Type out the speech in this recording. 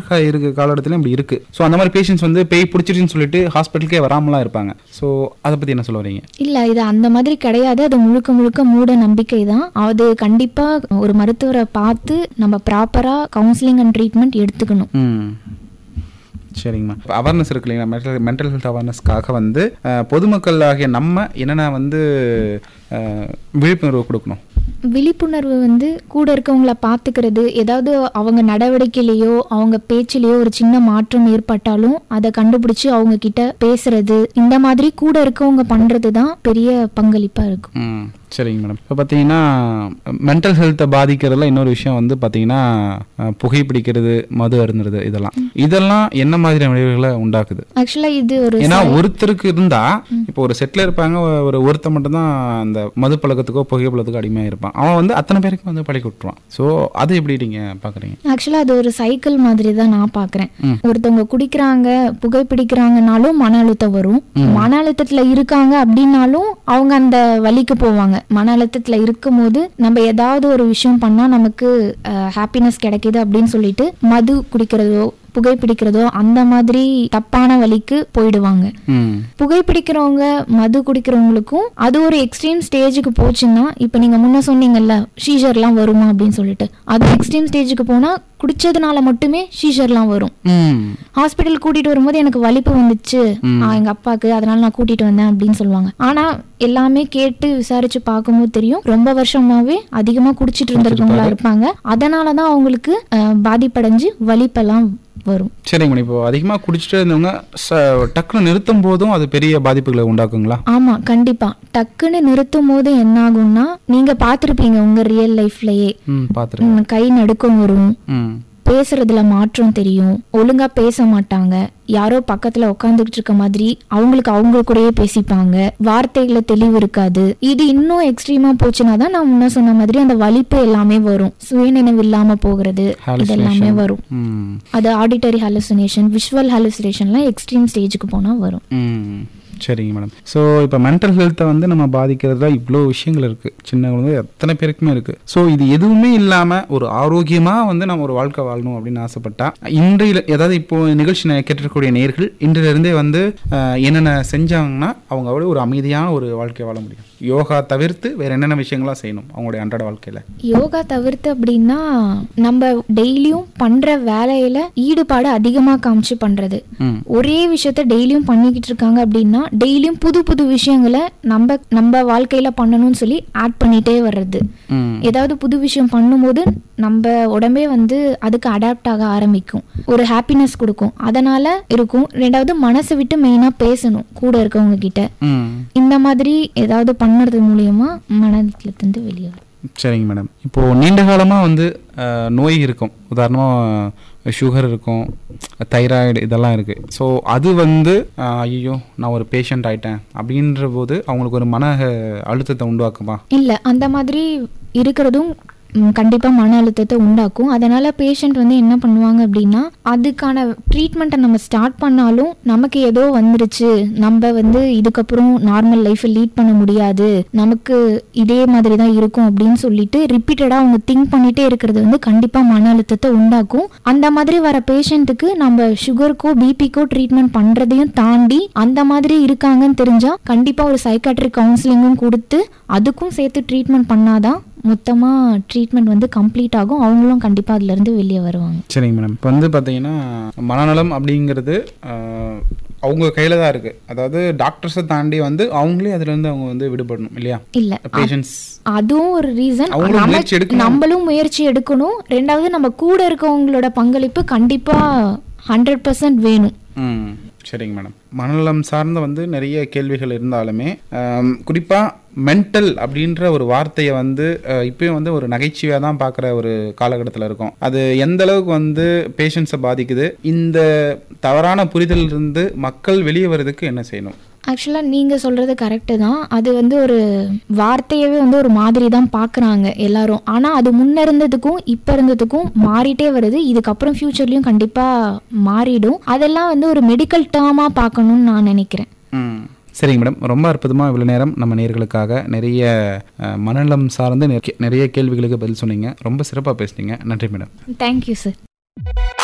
க- இருக்க காலகட்டத்திலும் இப்படி இருக்கு ஸோ அந்த மாதிரி பேஷண்ட்ஸ் வந்து பேய் பிடிச்சிருச்சுன்னு சொல்லிட்டு ஹாஸ்பிட்டலுக்கே வராமலாம் இருப்பாங்க ஸோ அதை பற்றி என்ன சொல்ல வரீங்க இல்ல இது அந்த மாதிரி கிடையாது அது முழுக்க முழுக்க மூட நம்பிக்கை தான் அது கண்டிப்பா ஒரு மருத்துவரை பார்த்து நம்ம ப்ராப்பரா கவுன்சிலிங் அண்ட் ட்ரீட்மெண்ட் எடுத்துக்கணும் ம் சரிங்கம்மா இப்போ அவேர்னஸ் இருக்கு இல்லைங்களா மென்டல் மென்டல் ஹெல்த் அவேர்னஸ்க்காக வந்து அஹ், பொதுமக்கள் ஆகிய நம்ம என்னென்ன வந்து அஹ், விழிப்புணர்வு கொடுக்கணும் விழிப்புணர்வு வந்து கூட இருக்கவங்கள பார்த்துக்கிறது ஏதாவது அவங்க நடவடிக்கையிலையோ அவங்க பேச்சிலேயோ ஒரு சின்ன மாற்றம் ஏற்பட்டாலும் அதை கண்டுபிடிச்சு அவங்க கிட்ட பேசுறது இந்த மாதிரி கூட இருக்கவங்க பண்றது தான் பெரிய பங்களிப்பா இருக்கும் ம் சரிங்க மேடம் இப்போ பார்த்தீங்கன்னா மென்டல் ஹெல்த்தை பாதிக்கிறதுல இன்னொரு விஷயம் வந்து பார்த்தீங்கன்னா அஹ், புகைப்பிடிக்கிறது மது அருந்துறது இதெல்லாம் இதெல்லாம் என்ன மாதிரியான விளைவுகளை உண்டாக்குது ஆக்சுவலா இது ஒரு ஏன்னா ஒருத்தருக்கு இருந்தா இப்போ ஒரு செட்டில் இருப்பாங்க ஒரு ஒருத்தன் மட்டும்தான் அந்த மது பழக்கத்துக்கோ புகை பழக்கத்துக்கோ அடிமையாக இருப்பான் அவன் வந்து அத்தனை பேருக்கு வந்து பழக்கி விட்டுருவான் ஸோ அது எப்படி நீங்க பாக்குறீங்க ஆக்சுவலா அது ஒரு சைக்கிள் மாதிரி தான் நான் பாக்குறேன் ம். ஒருத்தவங்க குடிக்கிறாங்க புகைப்பிடிக்கிறாங்கனாலும் மன அழுத்தம் வரும் மன அழுத்தத்துல இருக்காங்க அப்படின்னாலும் அவங்க அந்த வழிக்கு போவாங்க மன அழுத்தத்துல இருக்கும்போது நம்ம ஏதாவது ஒரு விஷயம் பண்ணா நமக்கு ஹாப்பினஸ் கிடைக்குது அப்படின்னு சொல்லிட்டு மது குடிக்கிறதோ புகைப்பிடிக்கிறதோ அந்த மாதிரி தப்பான வழிக்கு போயிடுவாங்க ம் புகைப்பிடிக்கிறவங்க மது குடிக்கிறவங்களுக்கும் அது ஒரு எக்ஸ்ட்ரீம் ஸ்டேஜுக்கு போச்சுன்னா இப்போ நீங்கள் முன்ன சொன்னீங்கல்ல ஷீஷர்லாம் வருமா அப்படின்னு சொல்லிட்டு அது எக்ஸ்ட்ரீம் ஸ்டேஜுக்கு போனால் குடிச்சதுனால மட்டுமே ஷீஷர்லாம் வரும் ம் ஹாஸ்பிட்டல் கூட்டிட்டு வரும்போது எனக்கு வலிப்பு வந்துச்சு ஆ, எங்க அப்பாக்கு அதனால நான் கூட்டிட்டு வந்தேன் அப்படின்னு சொல்லுவாங்க ஆனா எல்லாமே கேட்டு விசாரிச்சு பார்க்கும்போது தெரியும் ரொம்ப வருஷமாவே அதிகமா குடிச்சிட்டு இருந்திருக்கவங்களா இருப்பாங்க அதனாலதான் அவங்களுக்கு அஹ், பாதிப்படைஞ்சு வலிப்பெல்லாம் வரும் சரிங்க மேடம் இப்போ அதிகமாக குடிச்சிட்டு இருந்தவங்க ச டக்குன்னு நிறுத்தும் போதும் அது பெரிய பாதிப்புகளை உண்டாக்குங்களா ஆமா கண்டிப்பா டக்குன்னு நிறுத்தும் போது என்ன ஆகும்னா நீங்க பார்த்திருப்பீங்க உங்க ரியல் லைஃப்லயே ம் பார்த்துருக்கேன் ம், கை நடுக்கம் வரும் ம் பேசுறதுல மாற்றம் தெரியும் ஒழுங்கா பேச மாட்டாங்க யாரோ பக்கத்துல உட்காந்துக்கிட்டு இருக்க மாதிரி அவங்களுக்கு அவங்க கூடயே பேசிப்பாங்க வார்த்தைகள தெளிவு இருக்காது இது இன்னும் எக்ஸ்ட்ரீமா போச்சுன்னா தான் நான் முன்ன சொன்ன மாதிரி அந்த வலிப்பு எல்லாமே வரும் சுயநினைவு இல்லாம போகிறது இதெல்லாமே வரும் ம் அது ஆடிட்டரி ஹாலுசினேஷன் விஷுவல் ஹாலுசினேஷன்லாம் எக்ஸ்ட்ரீம் ஸ்டேஜுக்கு போனா வரும் ம் சரிங்க மேடம் ஸோ இப்போ மென்டல் ஹெல்த்தை வந்து நம்ம பாதிக்கிறதுல இவ்வளோ விஷயங்கள் இருக்குது சின்ன குழந்தை எத்தனை பேருக்குமே இருக்குது ஸோ இது எதுவுமே இல்லாமல் ஒரு ஆரோக்கியமாக வந்து நம்ம ஒரு வாழ்க்கை வாழணும் அப்படின்னு ஆசைப்பட்டா இன்றையில் ஏதாவது இப்போ நிகழ்ச்சி நே- கேட்டிருக்கக்கூடிய நேர்கள் இன்றிலிருந்தே வந்து அஹ், என்னென்ன செஞ்சாங்கன்னா அவங்க அவ்வளோ ஒரு அமைதியான ஒரு வாழ்க்கை வாழ முடியும் யோகா தவிர்த்து வேற என்னென்ன விஷயங்கள்லாம் செய்யணும் அவங்களுடைய அன்றாட வாழ்க்கையில் யோகா தவிர்த்து அப்படின்னா நம்ம டெய்லியும் பண்ற வேலையில ஈடுபாடு அதிகமா காமிச்சு பண்றது ம் ஒரே விஷயத்த டெய்லியும் பண்ணிக்கிட்டு இருக்காங்க அப்படின்னா டெய்லியும் புது புது விஷயங்களை நம்ம நம்ம வாழ்க்கையில பண்ணணும்னு சொல்லி ஆட் பண்ணிட்டே வர்றது ம் ஏதாவது புது விஷயம் பண்ணும்போது நம்ம உடம்பே வந்து அதுக்கு அடாப்ட் ஆக ஆரம்பிக்கும் ஒரு ஹாப்பினஸ் கொடுக்கும் அதனால இருக்கும் ரெண்டாவது மனசை விட்டு மெயினா பேசணும் கூட இருக்கவங்க கிட்ட ம் இந்த மாதிரி ஏதாவது பண்ணுறது மூலியமா மனத்துல இருந்து வெளியே வரும் சரிங்க மேடம் இப்போது நீண்ட காலமாக வந்து அஹ், நோய் இருக்கும் உதாரணமாக சுகர் இருக்கும் தைராய்டு இதெல்லாம் இருக்குது ஸோ அது வந்து ஐயோ நான் ஒரு பேஷண்ட் ஆயிட்டேன் அப்படின்ற போது அவங்களுக்கு ஒரு மன அஹ், அழுத்தத்தை உண்டாக்குமா இல்லை அந்த மாதிரி இருக்கிறதும் ம், கண்டிப்பா மன அழுத்தத்தை உண்டாக்கும் அதனால பேஷண்ட் வந்து என்ன பண்ணுவாங்க அப்படின்னா அதுக்கான ட்ரீட்மெண்ட்டை நம்ம ஸ்டார்ட் பண்ணாலும் நமக்கு ஏதோ வந்துருச்சு நம்ம வந்து இதுக்கப்புறம் நார்மல் லைஃப்பை லீட் பண்ண முடியாது நமக்கு இதே மாதிரி தான் இருக்கும் அப்படின்னு சொல்லிட்டு ரிப்பீட்டடாக அவங்க திங்க் பண்ணிட்டே இருக்கிறது வந்து கண்டிப்பா மன அழுத்தத்தை உண்டாக்கும் அந்த மாதிரி வர பேஷண்ட்டுக்கு நம்ம சுகருக்கோ பிபிக்கோ ட்ரீட்மெண்ட் பண்றதையும் தாண்டி அந்த மாதிரி இருக்காங்கன்னு தெரிஞ்சா கண்டிப்பா ஒரு சைக்காட்ரிக் கவுன்சிலிங்கும் கொடுத்து அதுக்கும் சேர்த்து ட்ரீட்மெண்ட் பண்ணாதான் மொத்தமா ட்ரீட்மெண்ட் வந்து கம்ப்ளீட் ஆகும் அவங்களும் கண்டிப்பா அதுல இருந்து வெளியே வருவாங்க சரிங்க மேடம் இப்போ வந்து பார்த்தீங்கன்னா மனநலம் அப்படிங்கிறது அஹ், அவங்க கையில் தான் இருக்குது அதாவது டாக்டர்ஸை தாண்டி வந்து அவங்களே அதுலேருந்து அவங்க வந்து விடுபடணும் இல்லையா இல்ல பேஷண்ட்ஸ் அதுவும் ஒரு ரீசன் அவங்களும் முயற்சி எடுக்கணும். நம்மளும் முயற்சி எடுக்கணும் ரெண்டாவது நம்ம கூட இருக்கவங்களோட பங்களிப்பு கண்டிப்பா ஹண்ட்ரட் பர்சன்ட் வேணும் ம் சரிங்க மேடம் மனநலம் சார்ந்த வந்து நிறைய கேள்விகள் இருந்தாலுமே குறிப்பாக மென்டல் அப்படின்ற ஒரு வார்த்தையை வந்து அஹ், இப்பயும் வந்து ஒரு நகைச்சுவையாக தான் பார்க்குற ஒரு காலகட்டத்தில் இருக்கும் அது எந்த அளவுக்கு வந்து பேஷண்ட்ஸை பாதிக்குது இந்த தவறான புரிதலில் இருந்து மக்கள் வெளியே வர்றதுக்கு என்ன செய்யணும் ஆக்சுவலாக நீங்கள் சொல்கிறது கரெக்டு தான் அது வந்து ஒரு வார்த்தையவே வந்து ஒரு மாதிரி தான் பார்க்குறாங்க எல்லாரும் ஆனால் அது முன்ன இருந்ததுக்கும் இப்போ இருந்ததுக்கும் மாறிட்டே வருது இதுக்கப்புறம் ஃப்யூச்சர்லேயும் கண்டிப்பாக மாறிடும் அதெல்லாம் வந்து ஒரு மெடிக்கல் டேர்மாக பார்க்கணும்னு நான் நினைக்கிறேன் ம் சரிங்க மேடம் ரொம்ப அற்புதமாக இவ்வளோ நேரம் நம்ம நேர்களுக்காக நிறைய அஹ், மனநலம் சார்ந்து நிறைய- நிறைய கேள்விகளுக்கு பதில் சொன்னீங்க ரொம்ப சிறப்பாக பேசுனீங்க நன்றி மேடம் தேங்க்யூ சார்